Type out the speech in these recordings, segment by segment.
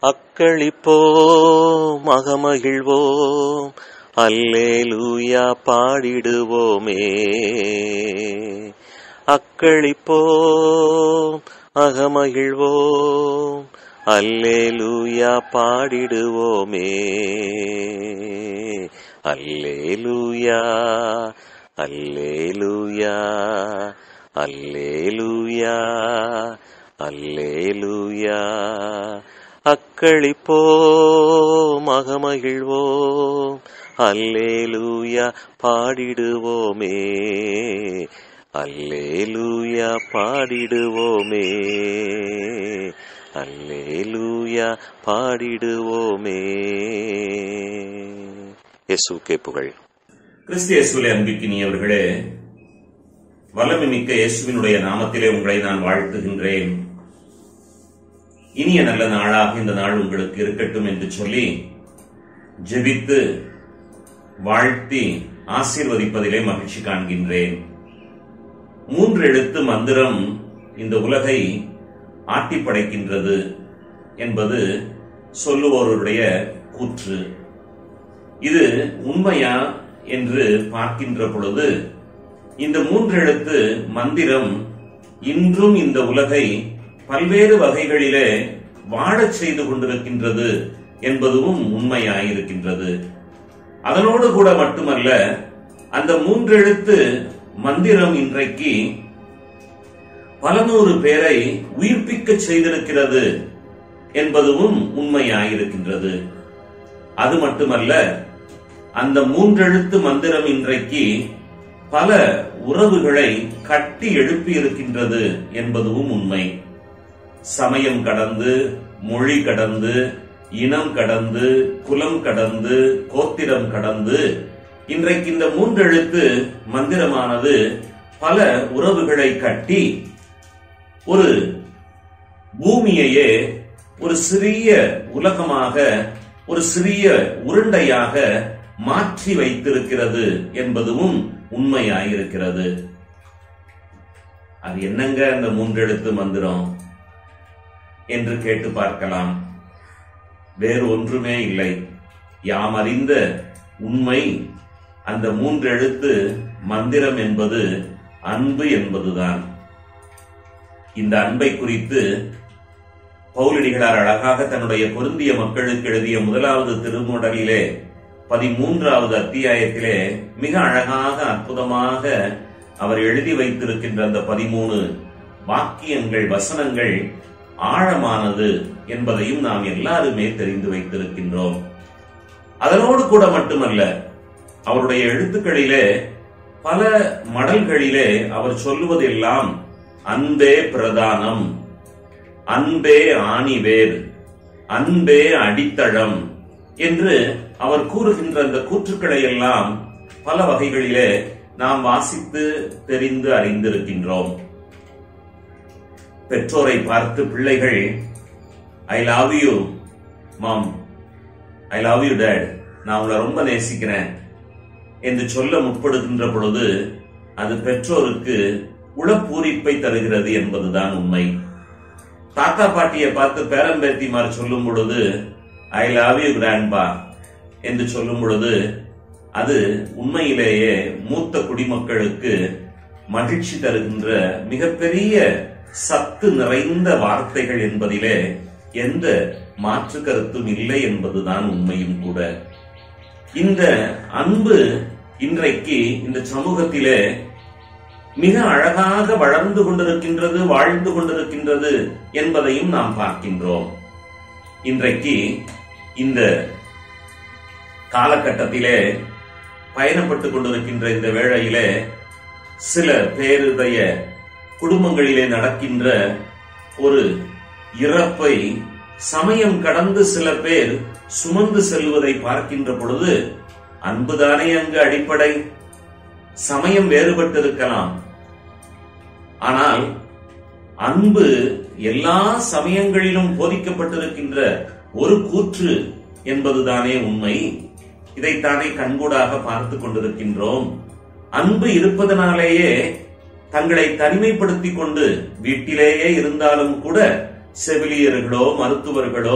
அக்களிப்போம் அகமகிழ்வோம் அல்லேலூயா பாடிடுவோமே அக்களிப்போம் அகமகிழ்வோம் அல்லேலூயா பாடிடுவோமே அல்லேலூயா அல்லேலூயா அல்லேலூயா அல்லேலூயா அக்களிப்போம் அகமகிழ்வோம் அல்லேலூயா பாடிடுவோமே அல்லேலூயா பாடிடுவோமே அல்லேலூயா பாடிடுவோமே இயேசுக்கே புகழ் கிறிஸ்து இயேசுவிலே அன்பிக்கினியவர்களே வல்லமை மிக்க இயேசுவினுடைய நாமத்திலே உங்களை நான் வாழ்த்துகின்றேன் இனிய நல்ல நாளாக இந்த நாள் உங்களுக்கு இருக்கட்டும் என்று சொல்லி ஜெபித்து வாழ்த்தி ஆசீர்வதிப்பதிலே மகிழ்ச்சி காண்கின்றேன் மூன்று எழுத்து மந்திரம் இந்த உலகை ஆட்டி படைக்கின்றது என்பது சொல்லுவோருடைய கூற்று இது உண்மையா என்று பார்க்கின்ற பொழுது இந்த மூன்றெழுத்து மந்திரம் இன்றும் இந்த உலகை பல்வேறு வகைகளிலே வாழச் செய்து கொண்டிருக்கின்றது என்பதும் உண்மையாயிருக்கின்றது அதனோடு கூட மட்டுமல்ல அந்த மூன்றெழுத்து மந்திரம் இன்றைக்கு பல நூறு பேரை உயிர்ப்பிக்க செய்திருக்கிறது என்பதும் உண்மையாயிருக்கின்றது அது மட்டுமல்ல அந்த மூன்றெழுத்து மந்திரம் இன்றைக்கு பல உறவுகளை கட்டி எழுப்பி இருக்கின்றது என்பதும் உண்மை சமயம் கடந்து மொழி கடந்து இனம் கடந்து குலம் கடந்து கோத்திரம் கடந்து இன்றைக்கு இந்த மூன்றெழுத்து மந்திரமானது பல உறவுகளை கட்டி ஒரு பூமியையே ஒரு சிறிய உலகமாக ஒரு சிறிய உருண்டையாக மாற்றி வைத்திருக்கிறது என்பதும் உண்மையாயிருக்கிறது அது என்னங்க அந்த மூன்றெழுத்து மந்திரம் என்று கேட்டு பார்க்கலாம் வேறு ஒன்றுமே இல்லை யாம் அறிந்த உண்மை அந்த மூன்றெழுத்து மந்திரம் என்பது அன்பு என்பதுதான் இந்த அன்பை குறித்து பவுலடிகளார் அழகாக தன்னுடைய பொருந்திய மக்களுக்கு எழுதிய முதலாவது திருமுடலிலே பதிமூன்றாவது அத்தியாயத்திலே மிக அழகாக அற்புதமாக அவர் எழுதி வைத்திருக்கின்ற அந்த பதிமூணு வாக்கியங்கள் வசனங்கள் ஆழமானது என்பதையும் நாம் எல்லாருமே தெரிந்து வைத்திருக்கின்றோம் அதனோடு கூட மட்டுமல்ல அவருடைய எழுத்துக்களிலே பல மடல்களிலே அவர் சொல்லுவதெல்லாம் அன்பே பிரதானம் அன்பே ஆணிவேர் அன்பே அடித்தளம் என்று அவர் கூறுகின்ற அந்த கூற்றுக்களை எல்லாம் பல வகைகளிலே நாம் வாசித்து தெரிந்து அறிந்திருக்கின்றோம் பெற்றோரை பார்த்து பிள்ளைகள் I love you mom I love you dad நான் உங்களை ரொம்ப நேசிக்கிறேன் என்று சொல்ல முற்படுகின்ற பொழுது அது பெற்றோருக்கு உளப்பூரிப்பை தருகிறது என்பதுதான் உண்மை தாத்தா பாட்டியை பார்த்து பேரம்பேத்திமார் சொல்லும் பொழுது ஐ லவ் யூ கிராண்ட்பா என்று சொல்லும் பொழுது அது உண்மையிலேயே மூத்த குடிமக்களுக்கு மகிழ்ச்சி தருகின்ற மிகப்பெரிய சத்து நிறைந்த வார்த்தைகள் என்பதிலே எந்த மாற்று கருத்தும் இல்லை என்பதுதான் உண்மையும் கூட இந்த அன்பு இன்றைக்கு இந்த சமூகத்திலே மிக அழகாக வளர்ந்து கொண்டிருக்கின்றது வாழ்ந்து கொண்டிருக்கின்றது என்பதையும் நாம் பார்க்கின்றோம் இன்றைக்கு இந்த காலகட்டத்திலே பயணப்பட்டு கொண்டிருக்கின்ற இந்த வேளையிலே சில பேருடைய குடும்பங்களிலே நடக்கின்ற ஒரு இறப்பை சமயம் கடந்து சில பேர் சுமந்து செல்வதை பார்க்கின்ற பொழுது அன்புதானே அங்கு அடிப்படை சமயம் வேறுபட்டிருக்கலாம் ஆனால் அன்பு எல்லா சமயங்களிலும் போதிக்கப்பட்டிருக்கின்ற ஒரு கூற்று என்பதுதானே உண்மை இதைத்தானே கண்கூடாக பார்த்து கொண்டிருக்கின்றோம் அன்பு இருப்பதனாலேயே தங்களை தனிமைப்படுத்திக் கொண்டு வீட்டிலேயே இருந்தாலும் கூட செவிலியர்களோ மருத்துவர்களோ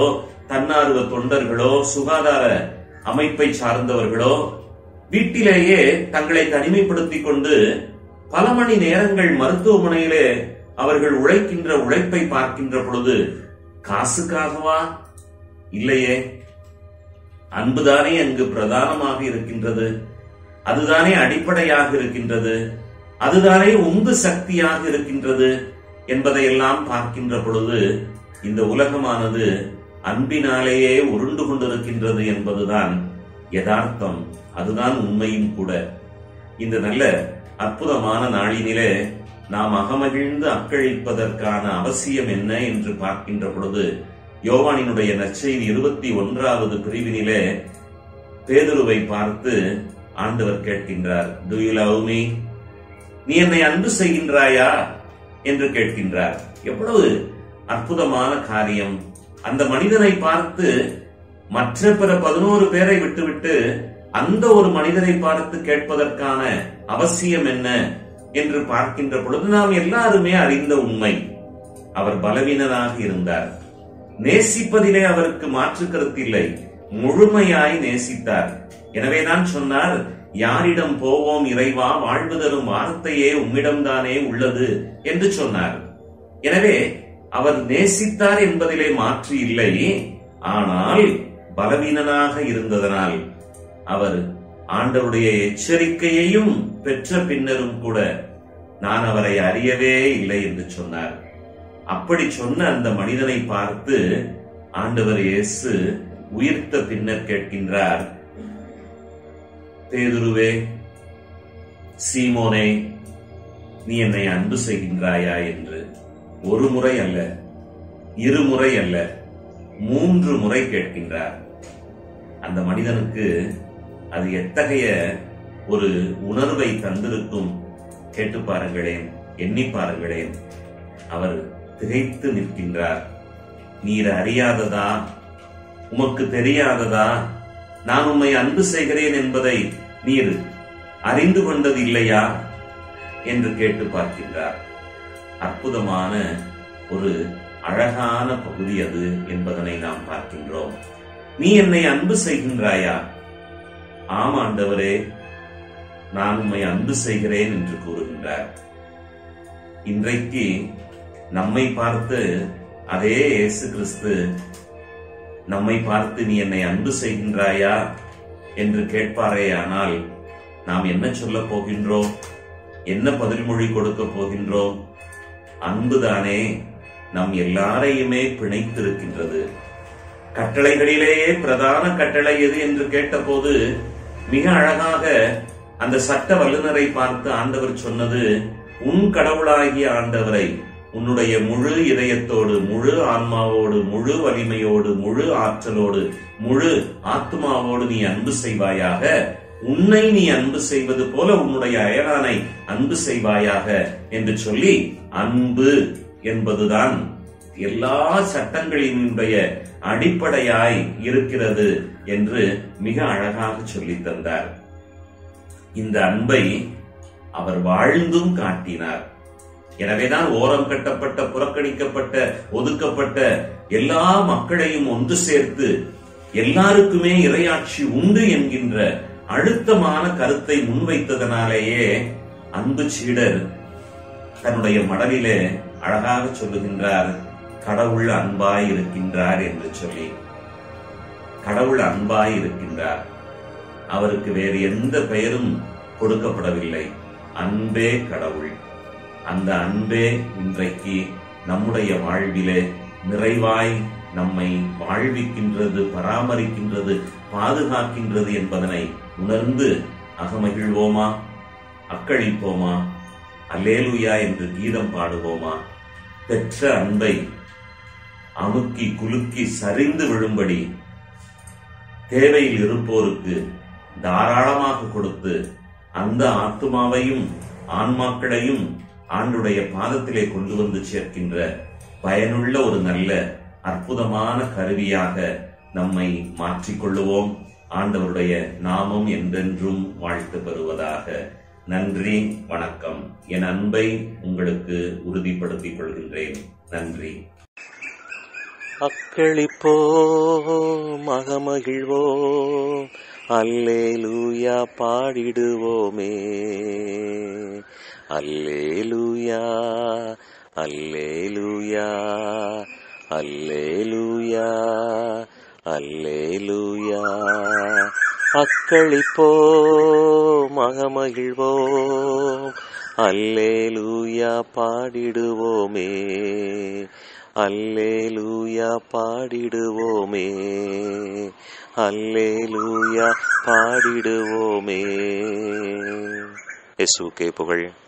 தன்னார்வ தொண்டர்களோ சுகாதார அமைப்பை சார்ந்தவர்களோ வீட்டிலேயே தங்களை தனிமைப்படுத்திக் கொண்டு பல மணி நேரங்கள் மருத்துவமனையிலே அவர்கள் உழைக்கின்ற உழைப்பை பார்க்கின்ற பொழுது காசுக்காகவா இல்லையே அன்புதானே அங்கு பிரதானமாக இருக்கின்றது அதுதானே அடிப்படையாக இருக்கின்றது அதுதானே உந்து சக்தியாக இருக்கின்றது என்பதையெல்லாம் பார்க்கின்ற பொழுது இந்த உலகமானது அன்பினாலேயே உருண்டு கொண்டிருக்கின்றது என்பதுதான் யதார்த்தம் அதுதான் உண்மையும் கூட இந்த நல்ல அற்புதமான நாளினிலே நாம் அகமகிழ்ந்து அக்களிப்பதற்கான அவசியம் என்ன என்று பார்க்கின்ற பொழுது யோவானினுடைய நற்செய்தி இருபத்தி ஒன்றாவது பிரிவினிலே பேதுருவை பார்த்து ஆண்டவர் கேட்கின்றார் டு யூ லவ் மீ நீ என்னை அன்பு செய்கின்றாயா என்று கேட்கின்றார் எவ்வளவு அற்புதமான காரியம் அந்த மனிதனை பார்த்து மற்ற பிற பதினோரு பேரை விட்டுவிட்டு அந்த ஒரு மனிதனை பார்த்து கேட்பதற்கான அவசியம் என்ன என்று பார்க்கின்ற பொழுது நாம் எல்லாருமே அறிந்த உண்மை அவர் பலவீனனாக இருந்தார் நேசிப்பதிலே அவருக்கு மாற்று கருத்தில்லை முழுமையாய் நேசித்தார் எனவேதான் சொன்னார் யாரிடம் போவோம் இறைவா வாழ்வு தரும் வார்த்தையே உம்மிடம்தானே உள்ளது என்று சொன்னார் எனவே அவர் நேசித்தார் என்பதிலே மாற்று இல்லை ஆனால் பலவீனனாக இருந்ததனால் அவர் ஆண்டவருடைய எச்சரிக்கையையும் பெற்ற பின்னரும் கூட நான் அவரை அறியவே இல்லை என்று சொன்னார் அப்படி சொன்ன அந்த மனிதனை பார்த்து ஆண்டவர் இயேசு உயிர்த்த பின்னர் கேட்கின்றார் பேதுருவே சீமோனே நீ என்னை அன்பு செய்கின்றாயா என்று ஒரு முறை அல்ல இருமுறை அல்ல மூன்று முறை கேட்கின்றார் அந்த மனிதனுக்கு அது எத்தகைய ஒரு உணர்வை தந்திருக்கும் கேட்டு பாருங்களேன் எண்ணி பாருங்களேன் அவர் திகைத்து நிற்கின்றார் நீர் அறியாததா உமக்கு தெரியாததா நான் உம்மை அன்பு செய்கிறேன் என்பதை நீர் அறிந்து கொண்டது இல்லையா என்று கேட்டு பார்க்கின்றார் அற்புதமான ஒரு அழகான பகுதி அது என்பதனை நாம் பார்க்கின்றோம் நீ என்னை அன்பு செய்கின்றாயா ஆம் ஆண்டவரே நான் உம்மை அன்பு செய்கிறேன் என்று கூறுகின்றார் இன்றைக்கு நம்மை பார்த்து அதே இயேசு கிறிஸ்து நம்மை பார்த்து நீ என்னை அன்பு செய்கின்றாயா என்று கேட்பாரேயானால் நாம் என்ன சொல்ல போகின்றோம் என்ன பதில்மொழி கொடுக்க போகின்றோம் அன்புதானே நம் எல்லாரையுமே பிணைத்திருக்கின்றது கட்டளைகளிலேயே பிரதான கட்டளை எது என்று கேட்டபோது மிக அழகாக அந்த சட்ட வல்லுநரை பார்த்து ஆண்டவர் சொன்னது உன் கடவுளாகிய ஆண்டவரை உன்னுடைய முழு இதயத்தோடு முழு ஆன்மாவோடு முழு வலிமையோடு முழு ஆற்றலோடு முழு ஆத்மாவோடு நீ அன்பு செய்வாயாக உன்னை நீ அன்பு செய்வது போல உன்னுடைய அயலானை அன்பு செய்வாயாக என்று சொல்லி அன்பு என்பதுதான் எல்லா சட்டங்களினுடைய அடிப்படையாய் இருக்கிறது என்று மிக அழகாக சொல்லித் தந்தார் இந்த அன்பை அவர் வாழ்ந்தும் காட்டினார் எனவேதான் ஓரம் கட்டப்பட்ட புறக்கணிக்கப்பட்ட ஒதுக்கப்பட்ட எல்லா மக்களையும் ஒன்று சேர்த்து எல்லாருக்குமே இறையாட்சி உண்டு என்கின்ற அழுத்தமான கருத்தை முன்வைத்ததனாலேயே அன்பு சீடர் தன்னுடைய மடலிலே அழகாக சொல்லுகின்றார் கடவுள் அன்பாய் இருக்கின்றார் என்று சொல்லி கடவுள் அன்பாய் இருக்கின்றார் அவருக்கு வேறு எந்த பெயரும் கொடுக்கப்படவில்லை அன்பே கடவுள் அந்த அன்பே இன்றைக்கு நம்முடைய வாழ்விலே நிறைவாய் நம்மை வாழ்விக்கின்றது பராமரிக்கின்றது பாதுகாக்கின்றது என்பதனை உணர்ந்து அகமகிழ்வோமா அக்களிப்போமா அல்லேலுயா என்று கீதம் பாடுவோமா பெற்ற அன்பை அமுக்கி குலுக்கி சரிந்து விழும்படி தேவையில் இருப்போருக்கு தாராளமாக கொடுத்து அந்த ஆத்துமாவையும் ஆன்மாக்களையும் ஆண்டுடைய பாதத்திலே கொண்டு வந்து சேர்க்கின்ற பயனுள்ள ஒரு நல்ல அற்புதமான கருவியாக நம்மை மாற்றிக்கொள்ளுவோம் ஆண்டவருடைய நாமம் என்றென்றும் வாழ்த்து பெறுவதாக நன்றி வணக்கம் என் அன்பை உங்களுக்கு உறுதிப்படுத்திக் கொள்கின்றேன் நன்றி அக்களிப்போம் மகமகிழ்வோம் அல்லேலூயா பாடிடுவோமே அல்லேலூயா அல்லேலூயா அல்லேலூயா அல்லேலூயா அக்களிப்போம் மகமகிழ்வோம் அல்லேலூயா பாடிடுவோமே அல்லேலூயா பாடிடுவோமே அல்லேலூயா பாடிடுவோமே இயேசுக்கே புகழ்